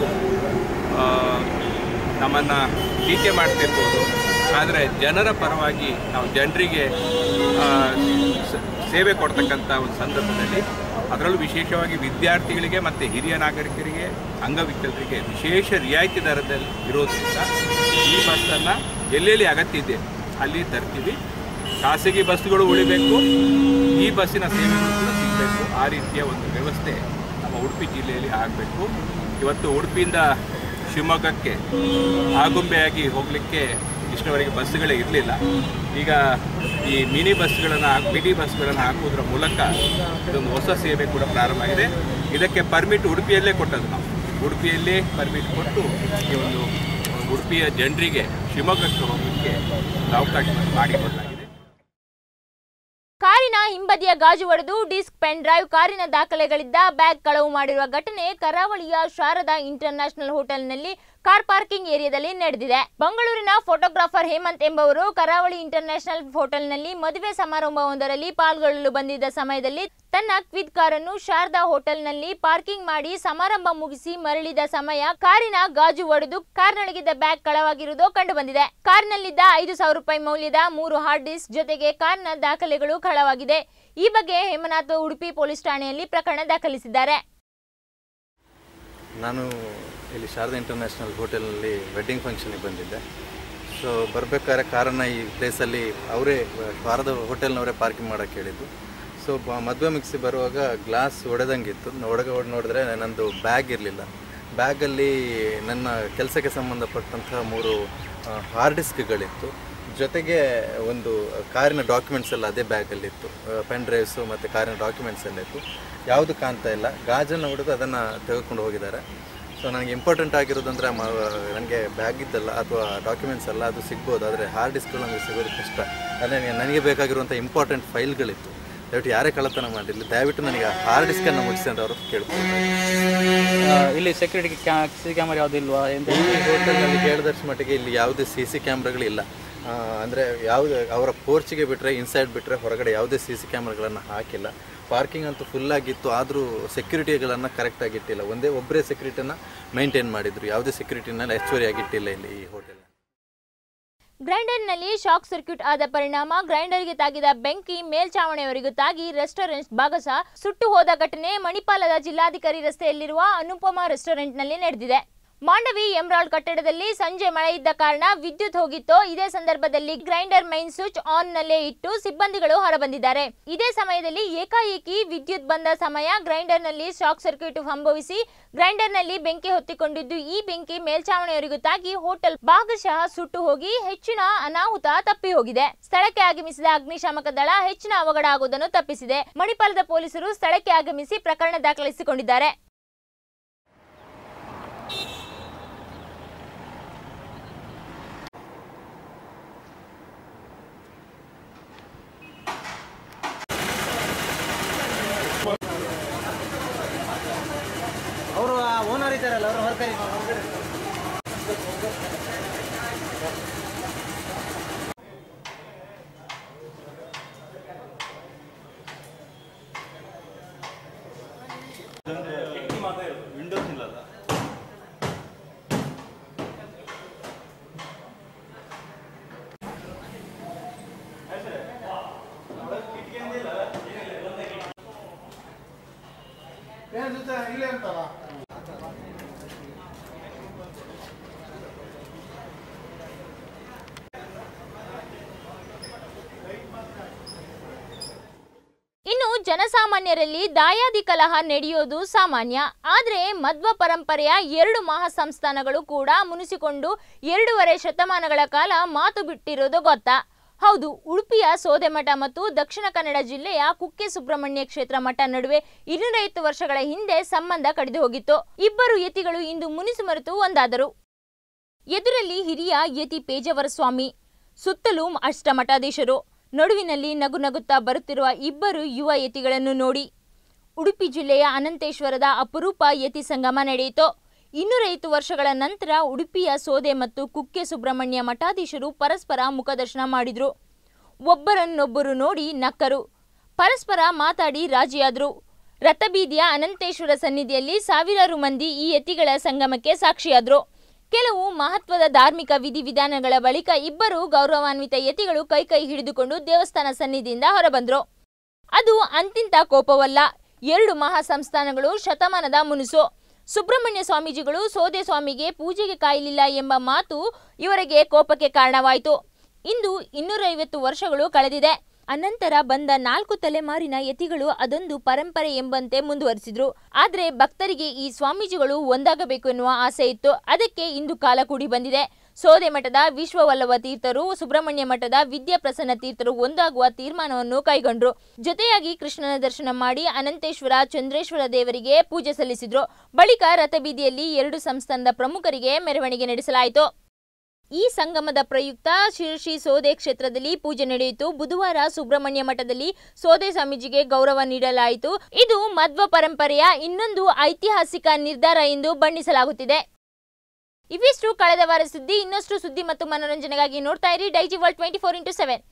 ನಮ್ಮನ್ನು ಟೀಕೆ ಮಾಡ್ತಿರ್ಬೋದು ಆದರೆ ಜನರ ಪರವಾಗಿ ನಾವು ಜನರಿಗೆ ಆ, ಸ- ಸೇವೆ ಕೊಡ್ತಕ್ಕಂಥ ಒಂದು ಸಂದರ್ಭದಲ್ಲಿ ಅದರಲ್ಲೂ ವಿಶೇಷವಾಗಿ ವಿದ್ಯಾರ್ಥಿಗಳಿಗೆ ಮತ್ತು ಹಿರಿಯ ನಾಗರಿಕರಿಗೆ ಅಂಗವಿಕಲರಿಗೆ ವಿಶೇಷ ರಿಯಾಯಿತಿ ದರದಲ್ಲಿ ಇರೋದ್ರಿಂದ ಈ ಬಸ್ಸನ್ನು ಎಲ್ಲೆಲ್ಲಿ ಅಗತ್ಯ ಇದೆ ಅಲ್ಲಿ ತರ್ತೀವಿ ಖಾಸಗಿ ಬಸ್ಸುಗಳು ಉಳಿಬೇಕು ಈ ಬಸ್ಸಿನ ಸೇವೆಗಳು ಕೂಡ ಸಿಗಬೇಕು ಆ ರೀತಿಯ ಒಂದು ವ್ಯವಸ್ಥೆ ನಮ್ಮ ಉಡುಪಿ ಜಿಲ್ಲೆಯಲ್ಲಿ ಆಗಬೇಕು ಇವತ್ತು ಉಡುಪಿಯಿಂದ ಶಿವಮೊಗ್ಗಕ್ಕೆ ಆಗುಂಬೆಯಾಗಿ ಹೋಗಲಿಕ್ಕೆ ಇಷ್ಟವರೆಗೆ ಬಸ್ಸುಗಳೇ ಇರಲಿಲ್ಲ ಈಗ ಈ ಮಿನಿ ಬಸ್ಗಳನ್ನು ಮಿನಿ ಬಸ್ಗಳನ್ನು ಹಾಕುವುದರ ಮೂಲಕ ಇದೊಂದು ಹೊಸ ಸೇವೆ ಕೂಡ ಪ್ರಾರಂಭ ಆಗಿದೆ ಇದಕ್ಕೆ ಪರ್ಮಿಟ್ ಉಡುಪಿಯಲ್ಲೇ ಕೊಟ್ಟದ್ದು ನಾವು ಉಡುಪಿಯಲ್ಲೇ ಪರ್ಮಿಟ್ ಕೊಟ್ಟು ಈ ಒಂದು ಉಡುಪಿಯ ಜನರಿಗೆ ಶಿವಮೊಗ್ಗಕ್ಕೆ ಹೋಗಲಿಕ್ಕೆ ಅವಕಾಶ ಮಾಡಿಕೊಡಲಾಗಿದೆ ಕಾರಿನ ಹಿಂಬದಿಯ ಗಾಜು ಒಡೆದು ಡಿಸ್ಕ್ ಪೆನ್ ಡ್ರೈವ್ ಕಾರಿನ ದಾಖಲೆಗಳಿದ್ದ ಬ್ಯಾಗ್ ಕಳವು ಮಾಡಿರುವ ಘಟನೆ ಕರಾವಳಿಯ ಶಾರದಾ ಇಂಟರ್ನ್ಯಾಷನಲ್ ಹೋಟೆಲ್ನಲ್ಲಿ ಕಾರ್ ಪಾರ್ಕಿಂಗ್ ಏರಿಯಾದಲ್ಲಿ ನಡೆದಿದೆ ಬೆಂಗಳೂರಿನ ಫೋಟೋಗ್ರಾಫರ್ ಹೇಮಂತ್ ಎಂಬುವರು ಕರಾವಳಿ ಇಂಟರ್ನ್ಯಾಷನಲ್ ಹೋಟೆಲ್ನಲ್ಲಿ ಮದುವೆ ಸಮಾರಂಭವೊಂದರಲ್ಲಿ ಪಾಲ್ಗೊಳ್ಳಲು ಬಂದಿದ್ದ ಸಮಯದಲ್ಲಿ ತನ್ನ ಕ್ವಿದ್ ಕಾರನ್ನು ಶಾರದಾ ಹೋಟೆಲ್ನಲ್ಲಿ ಪಾರ್ಕಿಂಗ್ ಮಾಡಿ ಸಮಾರಂಭ ಮುಗಿಸಿ ಮರಳಿದ ಸಮಯ ಕಾರಿನ ಗಾಜು ಒಡೆದು ಕಾರ್ನೊಳಗಿದ್ದ ಬ್ಯಾಗ್ ಕಳವಾಗಿರುವುದು ಕಂಡುಬಂದಿದೆ ಕಾರ್ನಲ್ಲಿದ್ದ ಐದು ಸಾವಿರ ರೂಪಾಯಿ ಮೌಲ್ಯದ ಮೂರು ಹಾರ್ಡ್ ಡಿಸ್ಕ್ ಜೊತೆಗೆ ಕಾರ್ನ ದಾಖಲೆಗಳು ಕಳವಾಗಿದೆ ಈ ಬಗ್ಗೆ ಹೇಮನಾಥ್ ಉಡುಪಿ ಪೊಲೀಸ್ ಠಾಣೆಯಲ್ಲಿ ಪ್ರಕರಣ ದಾಖಲಿಸಿದ್ದಾರೆ ನಾನು ಇಲ್ಲಿ ಶಾರದಾ ಇಂಟರ್ನ್ಯಾಷನಲ್ ಹೋಟೆಲ್ನಲ್ಲಿ ವೆಡ್ಡಿಂಗ್ ಫಂಕ್ಷನಿಗೆ ಬಂದಿದ್ದೆ ಸೊ ಬರಬೇಕಾದ್ರೆ ಕಾರನ್ನು ಈ ಪ್ಲೇಸಲ್ಲಿ ಅವರೇ ಶಾರದಾ ಹೋಟೆಲ್ನವರೇ ಪಾರ್ಕಿಂಗ್ ಮಾಡೋಕ್ಕೆ ಹೇಳಿದ್ದು ಸೊ ಮದುವೆ ಮುಗಿಸಿ ಬರುವಾಗ ಗ್ಲಾಸ್ ಒಡೆದಂಗಿತ್ತು ಒಳಗೆ ಹೊಡ್ ನೋಡಿದ್ರೆ ನನ್ನದು ಬ್ಯಾಗ್ ಇರಲಿಲ್ಲ ಬ್ಯಾಗಲ್ಲಿ ನನ್ನ ಕೆಲಸಕ್ಕೆ ಸಂಬಂಧಪಟ್ಟಂತಹ ಮೂರು ಹಾರ್ಡ್ ಡಿಸ್ಕ್ಗಳಿತ್ತು ಜೊತೆಗೆ ಒಂದು ಕಾರಿನ ಡಾಕ್ಯುಮೆಂಟ್ಸ್ ಎಲ್ಲ ಅದೇ ಬ್ಯಾಗಲ್ಲಿತ್ತು ಪೆನ್ ಡ್ರೈವ್ಸು ಮತ್ತು ಕಾರಿನ ಡಾಕ್ಯುಮೆಂಟ್ಸ್ ಎಲ್ಲ ಇತ್ತು ಯಾವುದು ಕಾಣ್ತಾ ಇಲ್ಲ ಗಾಜನ್ನು ಹೊಡೆದು ಅದನ್ನು ತೆಗೆದುಕೊಂಡು ಹೋಗಿದ್ದಾರೆ ಸೊ ನನಗೆ ಇಂಪಾರ್ಟೆಂಟ್ ಆಗಿರೋದಂದರೆ ನನಗೆ ಬ್ಯಾಗ್ ಇದ್ದಲ್ಲ ಅಥವಾ ಡಾಕ್ಯುಮೆಂಟ್ಸ್ ಎಲ್ಲ ಅದು ಸಿಗ್ಬೋದು ಆದರೆ ಹಾರ್ಡ್ ಡಿಸ್ಕ್ಗಳು ನಮಗೆ ಸಿಗೋದು ಕಷ್ಟ ಅದೇ ನನಗೆ ಬೇಕಾಗಿರುವಂಥ ಇಂಪಾರ್ಟೆಂಟ್ ಫೈಲ್ಗಳಿತ್ತು ದಯವಿಟ್ಟು ಯಾರೇ ಕಳ್ಳತನ ಮಾಡಿರಲಿ ದಯವಿಟ್ಟು ನನಗೆ ಹಾರ್ಡ್ ಡಿಸ್ಕನ್ನು ಮುಗಿಸಿ ಅಂತ ಅವರು ಕೇಳ್ಬೋದು ಇಲ್ಲಿ ಸೆಕ್ಯೂರಿಟಿ ಕ್ಯಾ ಸಿ ಕ್ಯಾಮರಾ ಯಾವ್ದು ಇಲ್ವಾ ಎಂತ ಈ ಹೋಟೆಲ್ನಲ್ಲಿ ಕೇಳಿದಷ್ಟು ಮಟ್ಟಿಗೆ ಇಲ್ಲಿ ಯಾವುದೇ ಸಿ ಸಿ ಕ್ಯಾಮ್ರಾಗಳಿಲ್ಲ ಅಂದರೆ ಯಾವುದು ಅವರ ಪೋರ್ಚಿಗೆ ಬಿಟ್ಟರೆ ಇನ್ಸೈಡ್ ಬಿಟ್ಟರೆ ಹೊರಗಡೆ ಯಾವುದೇ ಸಿ ಸಿ ಕ್ಯಾಮ್ರಾಗಳನ್ನು ಹಾಕಿಲ್ಲ ಪಾರ್ಕಿಂಗ್ ಅಂತೂ ಫುಲ್ ಆಗಿತ್ತು ಆದರೂ ಸೆಕ್ಯೂರಿಟಿಗಳನ್ನು ಕರೆಕ್ಟಾಗಿ ಇಟ್ಟಿಲ್ಲ ಒಂದೇ ಒಬ್ಬರೇ ಸೆಕ್ಯೂರಿಟಿನ ಮೇಂಟೈನ್ ಮಾಡಿದ್ರು ಯಾವುದೇ ಸೆಕ್ಯೂರಿಟಿನ ಹೆಚ್ಚುವರಿಯಾಗಿ ಇಟ್ಟಿಲ್ಲ ಇಲ್ಲಿ ಈ ಹೋಟೆಲ್ ಗ್ರೈಂಡರ್ನಲ್ಲಿ ಶಾಕ್ ಸರ್ಕ್ಯೂಟ್ ಆದ ಪರಿಣಾಮ ಗ್ರೈಂಡರ್ಗೆ ತಾಗಿದ ಬೆಂಕಿ ಮೇಲ್ಚಾವಣಿಯವರೆಗೂ ತಾಗಿ ರೆಸ್ಟೋರೆಂಟ್ ಭಾಗಸ ಸುಟ್ಟು ಹೋದ ಘಟನೆ ಮಣಿಪಾಲದ ಜಿಲ್ಲಾಧಿಕಾರಿ ರಸ್ತೆಯಲ್ಲಿರುವ ಅನುಪಮ ರೆಸ್ಟೋರೆಂಟ್ನಲ್ಲಿ ನಡೆದಿದೆ ಮಾಂಡವಿ ಎಮ್ರಾಲ್ಡ್ ಕಟ್ಟಡದಲ್ಲಿ ಸಂಜೆ ಮಳೆ ಇದ್ದ ಕಾರಣ ವಿದ್ಯುತ್ ಹೋಗಿತ್ತು ಇದೇ ಸಂದರ್ಭದಲ್ಲಿ ಗ್ರೈಂಡರ್ ಮೈನ್ ಸ್ವಿಚ್ ಆನ್ ನಲ್ಲೇ ಇಟ್ಟು ಸಿಬ್ಬಂದಿಗಳು ಹೊರಬಂದಿದ್ದಾರೆ ಇದೇ ಸಮಯದಲ್ಲಿ ಏಕಾಏಕಿ ವಿದ್ಯುತ್ ಬಂದ ಸಮಯ ಗ್ರೈಂಡರ್ನಲ್ಲಿ ಶಾಕ್ ಸರ್ಕ್ಯೂಟ್ ಸಂಭವಿಸಿ ಗ್ರೈಂಡರ್ನಲ್ಲಿ ಬೆಂಕಿ ಹೊತ್ತಿಕೊಂಡಿದ್ದು ಈ ಬೆಂಕಿ ಮೇಲ್ಚಾವಣಿಯವರೆಗೂ ತಾಗಿ ಹೋಟೆಲ್ ಭಾಗಶಃ ಸುಟ್ಟು ಹೋಗಿ ಹೆಚ್ಚಿನ ಅನಾಹುತ ತಪ್ಪಿ ಹೋಗಿದೆ ಸ್ಥಳಕ್ಕೆ ಆಗಮಿಸಿದ ಅಗ್ನಿಶಾಮಕ ದಳ ಹೆಚ್ಚಿನ ಅವಘಡ ಆಗುವುದನ್ನು ತಪ್ಪಿಸಿದೆ ಮಣಿಪಾಲದ ಪೊಲೀಸರು ಸ್ಥಳಕ್ಕೆ ಆಗಮಿಸಿ ಪ್ರಕರಣ ದಾಖಲಿಸಿಕೊಂಡಿದ್ದಾರೆ ಅವರು ಓನರ್ ಇದ್ದಾರಲ್ಲ ಅವರು ಹೊರಕರಿ ವಿಂಡೋಸ್ ಇಲ್ಲಲ್ಲ ಇಲ್ಲೇ ಉಂಟಲ್ಲ ಇನ್ನು ಜನಸಾಮಾನ್ಯರಲ್ಲಿ ದಾಯಾದಿ ಕಲಹ ನಡೆಯೋದು ಸಾಮಾನ್ಯ ಆದರೆ ಮಧ್ವ ಪರಂಪರೆಯ ಎರಡು ಮಹಾಸಂಸ್ಥಾನಗಳು ಕೂಡ ಮುನಿಸಿಕೊಂಡು ಎರಡೂವರೆ ಶತಮಾನಗಳ ಕಾಲ ಮಾತು ಬಿಟ್ಟಿರೋದು ಗೊತ್ತಾ ಹೌದು ಉಡುಪಿಯ ಸೋದೆಮಠ ಮತ್ತು ದಕ್ಷಿಣ ಕನ್ನಡ ಜಿಲ್ಲೆಯ ಕುಕ್ಕೆ ಸುಬ್ರಹ್ಮಣ್ಯ ಕ್ಷೇತ್ರ ಮಠ ನಡುವೆ ಇನ್ನೂರೈವತ್ತು ವರ್ಷಗಳ ಹಿಂದೆ ಸಂಬಂಧ ಕಡಿದು ಹೋಗಿತ್ತು ಇಬ್ಬರು ಯತಿಗಳು ಇಂದು ಮುನಿಸು ಮರೆತು ಒಂದಾದರು ಎದುರಲ್ಲಿ ಹಿರಿಯ ಯತಿ ಪೇಜವರ ಸ್ವಾಮಿ ಸುತ್ತಲೂ ಅಷ್ಟಮಠಾಧೀಶರು ನಡುವಿನಲ್ಲಿ ನಗು ನಗುತ್ತಾ ಬರುತ್ತಿರುವ ಇಬ್ಬರು ಯುವ ಯತಿಗಳನ್ನು ನೋಡಿ ಉಡುಪಿ ಜಿಲ್ಲೆಯ ಅನಂತೇಶ್ವರದ ಅಪರೂಪ ಯತಿ ಸಂಗಮ ನಡೆಯಿತು ಇನ್ನೂರೈವತ್ತು ವರ್ಷಗಳ ನಂತರ ಉಡುಪಿಯ ಸೋದೆ ಮತ್ತು ಕುಕ್ಕೆ ಸುಬ್ರಹ್ಮಣ್ಯ ಮಠಾಧೀಶರು ಪರಸ್ಪರ ಮುಖದರ್ಶನ ಮಾಡಿದ್ರು ಒಬ್ಬರನ್ನೊಬ್ಬರು ನೋಡಿ ನಕ್ಕರು ಪರಸ್ಪರ ಮಾತಾಡಿ ರಾಜಿಯಾದರು ರಥಬೀದಿಯ ಅನಂತೇಶ್ವರ ಸನ್ನಿಧಿಯಲ್ಲಿ ಸಾವಿರಾರು ಮಂದಿ ಈ ಯತಿಗಳ ಸಂಗಮಕ್ಕೆ ಸಾಕ್ಷಿಯಾದರು ಕೆಲವು ಮಹತ್ವದ ಧಾರ್ಮಿಕ ವಿಧಿವಿಧಾನಗಳ ಬಳಿಕ ಇಬ್ಬರು ಗೌರವಾನ್ವಿತ ಯತಿಗಳು ಕೈ ಕೈ ಹಿಡಿದುಕೊಂಡು ದೇವಸ್ಥಾನ ಸನ್ನಿಧಿಯಿಂದ ಹೊರಬಂದ್ರು ಅದು ಅಂತಿಂತ ಕೋಪವಲ್ಲ ಎರಡು ಮಹಾ ಸಂಸ್ಥಾನಗಳು ಶತಮಾನದ ಮುನುಸು ಸುಬ್ರಹ್ಮಣ್ಯ ಸ್ವಾಮೀಜಿಗಳು ಸೋದೆ ಸ್ವಾಮಿಗೆ ಪೂಜೆಗೆ ಕಾಯಲಿಲ್ಲ ಎಂಬ ಮಾತು ಇವರಿಗೆ ಕೋಪಕ್ಕೆ ಕಾರಣವಾಯಿತು ಇಂದು ಇನ್ನೂರೈವತ್ತು ವರ್ಷಗಳು ಕಳೆದಿದೆ ಅನಂತರ ಬಂದ ನಾಲ್ಕು ತಲೆಮಾರಿನ ಯತಿಗಳು ಅದೊಂದು ಪರಂಪರೆ ಎಂಬಂತೆ ಮುಂದುವರಿಸಿದ್ರು ಆದ್ರೆ ಭಕ್ತರಿಗೆ ಈ ಸ್ವಾಮೀಜಿಗಳು ಒಂದಾಗಬೇಕು ಎನ್ನುವ ಆಸೆ ಇತ್ತು ಅದಕ್ಕೆ ಇಂದು ಕಾಲ ಕೂಡಿ ಬಂದಿದೆ ಸೋದೆ ಮಠದ ವಿಶ್ವವಲ್ಲಭ ತೀರ್ಥರು ಸುಬ್ರಹ್ಮಣ್ಯ ಮಠದ ವಿದ್ಯಾಪ್ರಸನ್ನ ತೀರ್ಥರು ಒಂದಾಗುವ ತೀರ್ಮಾನವನ್ನು ಕೈಗೊಂಡ್ರು ಜೊತೆಯಾಗಿ ಕೃಷ್ಣನ ದರ್ಶನ ಮಾಡಿ ಅನಂತೇಶ್ವರ ಚಂದ್ರೇಶ್ವರ ದೇವರಿಗೆ ಪೂಜೆ ಸಲ್ಲಿಸಿದ್ರು ಬಳಿಕ ರಥಬೀದಿಯಲ್ಲಿ ಎರಡು ಸಂಸ್ಥಾನದ ಪ್ರಮುಖರಿಗೆ ಮೆರವಣಿಗೆ ನಡೆಸಲಾಯಿತು ಈ ಸಂಗಮದ ಪ್ರಯುಕ್ತ ಶಿರಸಿ ಸೋದೆ ಕ್ಷೇತ್ರದಲ್ಲಿ ಪೂಜೆ ನಡೆಯಿತು ಬುಧವಾರ ಸುಬ್ರಹ್ಮಣ್ಯ ಮಠದಲ್ಲಿ ಸೋದೆ ಸ್ವಾಮೀಜಿಗೆ ಗೌರವ ನೀಡಲಾಯಿತು ಇದು ಮಧ್ವ ಪರಂಪರೆಯ ಇನ್ನೊಂದು ಐತಿಹಾಸಿಕ ನಿರ್ಧಾರ ಎಂದು ಬಣ್ಣಿಸಲಾಗುತ್ತಿದೆ ಇವಿಷ್ಟು ಕಳೆದ ವಾರ ಸುದ್ದಿ ಇನ್ನಷ್ಟು ಸುದ್ದಿ ಮತ್ತು ಮನೋರಂಜನೆಗಾಗಿ ನೋಡ್ತಾ ಇರಿ Daiji world twenty four into seven